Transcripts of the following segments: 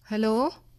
Hello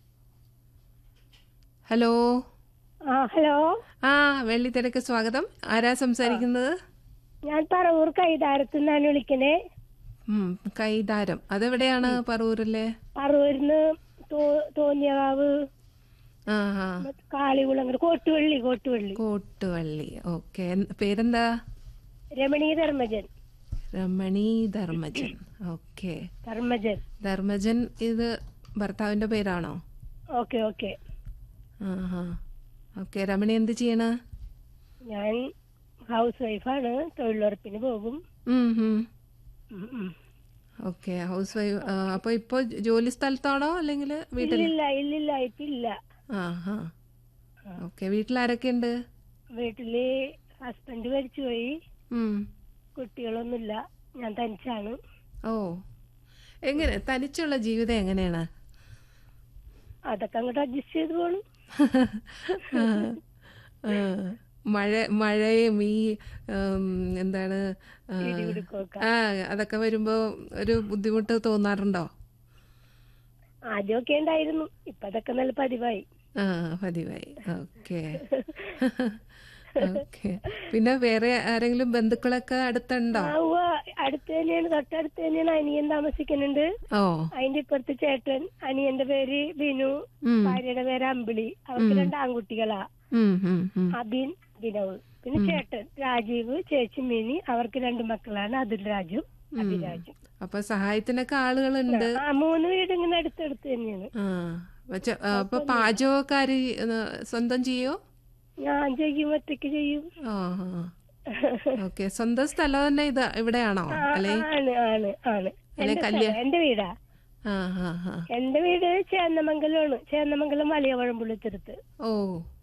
hello ആ hello ആ വെള്ളിത്തിരക്ക് സ്വാഗതം ആരാ സംസാരിക്കുന്നത് ഞാൻ പറവൂർ കൈതാരത്തു നിന്നാണ് വിളിക്കണേ ഉം, കൈതാരം അതെവിടെയാണ് പറവൂരിലെ പറവൂരിന്ന് തോ- തോന്നിയകാവ് ആ ആ കാളികുളങ്ങര കോട്ടുവള്ളി കോട്ടുവള്ളി കോട്ടുവള്ളി ഓക്കെ പേരെന്താ രമണീ ധർമ്മജൻ രമണി ധർമ്മജൻ ഓക്കെ ധർമ്മജൻ ധർമ്മജൻ ഇത് ഭർത്താവിന്റെ പേരാണോ ഓക്കെ ഓക്കെ ആ ആ ഓക്കെ രമണി എന്ത് ചെയ്യണ ഞാൻ ഹൗസ് വൈഫാണ് തൊഴിലുറപ്പിന് പോകും ഉം ഉം ഉം, ഉം. ഓക്കെ ഹൗസ് വൈഫ് അപ്പൊ ഇപ്പൊ ജോലി സ്ഥലത്താണോ അല്ലെങ്കിൽ വീട്ടിൽ ഇല്ലില്ല ഇല്ലില്ല ഇപ്പൊ ഇല്ല ആ ആ ഓക്കെ വീട്ടിൽ ആരൊക്കെ ഉണ്ട് വീട്ടില് ഹസ്ബൻഡ് മരിച്ചുപോയി ഉം കുട്ടികളൊന്നുമില്ല ഞാൻ തനിച്ചാണ് ഓ എങ്ങനെ തനിച്ചുള്ള ജീവിതം എങ്ങനെയാണ് അതൊക്കെ അങ്ങോട്ട് അഡ്ജസ്റ്റ് ചെയ്ത് പോണു ആ, ആ. മഴ മഴയും ഈ ഉം, എന്താണ് ആ, ഇടിമിടുക്കമൊക്കെ. ആ അതൊക്കെ വരുമ്പോ ഒരു ബുദ്ധിമുട്ട് തോന്നാറുണ്ടോ ആദ്യമൊക്കെ ഉണ്ടായിരുന്നു ഇപ്പൊ അതൊക്കെ നല്ല പതിവായി ആ പതിവായി ഓക്കെ ഓക്കെ പിന്നെ വേറെ ആരെങ്കിലും ബന്ധുക്കളൊക്കെ അടുത്തുണ്ടോ ആ ഉവ്വ അടുത്ത് തന്നെയാണ് തൊട്ടടുത്ത് തന്നെയാണ് അനിയൻ താമസിക്കുന്നുണ്ട് ഓ അതിന്റെ ഇപ്പുറത്ത് ചേട്ടൻ അനിയന്റെ പേര് ബിനു ഉം, ഭാര്യയുടെ പേര് അമ്പിളി അവർക്ക് രണ്ട് ആൺകുട്ടികളാ ഉം, ഉം, ഉം. അബിൻ ബിനവ് പിന്നെ ചേട്ടൻ രാജീവ് ചേച്ചി മിനി അവർക്ക് രണ്ട് മക്കളാണ് അതുൽ രാജു അഭിരാജും അപ്പൊ സഹായത്തിനൊക്കെ ആളുകളുണ്ട് ആ മൂന്ന് വീട് ഇങ്ങനെ അടുത്തടുത്ത് തന്നെയാണ് ആ പക്ഷെ ആ, അപ്പൊ പാചകക്കാര് സ്വന്തം ചെയ്യോ ഞാൻ ചെയ്യും ഒറ്റയ്ക്ക് ചെയ്യും ആ ഓക്കെ സ്വന്തം സ്ഥലം തന്നെ ഇത് ഇവിടെയാണോ ആ, അല്ലെ ആണ് ആണ് ആണ് എന്റെ കല്യാ- സ്ഥലം, എന്റെ വീടാ ആ ആ ആ എന്റെ വീട് ചേന്നമംഗലമാണ് ചേന്നമംഗലം വലിയ വഴമ്പുള്ളിത്തരത്ത് ഓ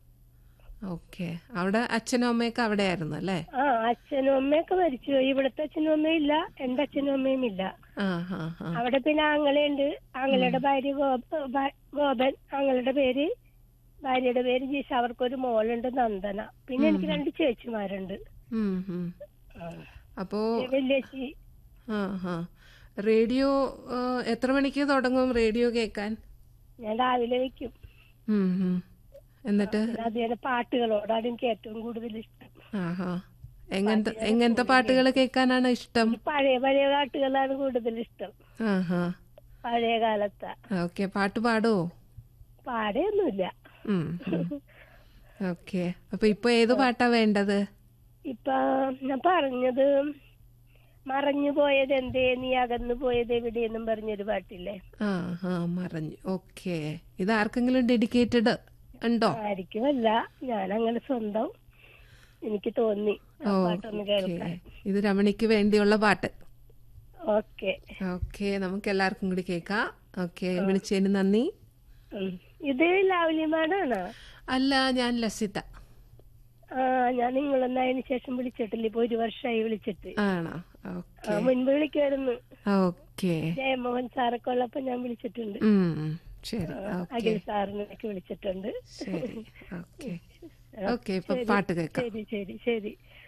ഓക്കെ അവിടെ അച്ഛനും അമ്മയൊക്കെ അവിടെ ആയിരുന്നു അല്ലേ ആ അച്ഛനും അമ്മയൊക്കെ മരിച്ചു ഇവിടുത്തെ അച്ഛനും അമ്മയും ഇല്ല എന്റെ അച്ഛനും അമ്മയും ഇല്ല ആ ആ ആ അവിടെ പിന്നെ ആങ്ങളയുണ്ട് ആങ്ങളുടെ ഭാര്യ ഗോപ- ഭ- ഗോപൻ ആങ്ങളുടെ പേര് ഭാര്യയുടെ പേര് ജീഷ അവർക്കൊരു മോളുണ്ട് നന്ദന പിന്നെ എനിക്ക് രണ്ട് ചേച്ചിമാരുണ്ട് ഉം, ഉം. ആ. അപ്പോ വല്യേച്ചി ആ ആ റേഡിയോ ആ, എത്ര മണിക്ക് തുടങ്ങും റേഡിയോ കേൾക്കാൻ ഞാൻ രാവിലെ വെക്കും ഉം, ഉം. എന്നിട്ട് പിന്നെ അതുപോലെ പാട്ടുകളോടാണ് എനിക്ക് ഏറ്റവും കൂടുതൽ ഇഷ്ടം ആഹാ എങ്ങനത്തെ എങ്ങനത്തെ പാട്ടുകൾ കേൾക്കാനാണ് ഇഷ്ടം ഈ പഴയ പഴയ പാട്ടുകളാണ് കൂടുതൽ ഇഷ്ടം ആഹാ പഴയ കാലത്തെ ഓക്കെ പാട്ട് പാടുവോ പാടെയൊന്നുമില്ല ഉം, ഉം. ഓക്കെ അപ്പൊ ഇപ്പൊ ഏത് പാട്ടാ വേണ്ടത് ഇപ്പൊ ഞാൻ പറഞ്ഞത് മറഞ്ഞു പോയത് എന്തേ നീ അകന്നു പോയത് എവിടെയെന്നും പറഞ്ഞൊരു പാട്ടില്ലേ ആ ആ മറഞ്ഞു ഓക്കെ ഇത് ആർക്കെങ്കിലും ഡെഡിക്കേറ്റഡ് ഉണ്ടോ ആയിരിക്കുമല്ല ഞാൻ അങ്ങനെ സ്വന്തം എനിക്ക് തോന്നി ആ പാട്ടൊന്ന് ഓക്കെ കേൾക്കാൻ ഇത് രമണിക്ക് വേണ്ടിയുള്ള പാട്ട് ഓക്കെ ഓക്കെ നമുക്ക് എല്ലാവർക്കും കൂടി കേൾക്കാം ഓക്കെ വിളിച്ചതിന് നന്ദി ഉം. ഇത് ലവ്ലിമാനാണോ അല്ല ഞാൻ ലസിത ആ ഞാൻ നിങ്ങളൊന്നും അതിന് ശേഷം വിളിച്ചിട്ടില്ല ഇപ്പൊ ഒരു വർഷമായി വിളിച്ചിട്ട് ആണോ ആ, ഓക്കെ മുൻപ് വിളിക്കായിരുന്നു ഓക്കെ ജയമോഹൻ സാറൊക്കെ ഉള്ളപ്പോ ഞാൻ വിളിച്ചിട്ടുണ്ട് ഉം ശരി ഓക്കെ അഖിൽ സാറിനൊക്കെ വിളിച്ചിട്ടുണ്ട് ശരി ഓക്കെ ഓക്കെ ഇപ്പൊ പാട്ട് കേൾക്കാം ശരി ശരി ശരി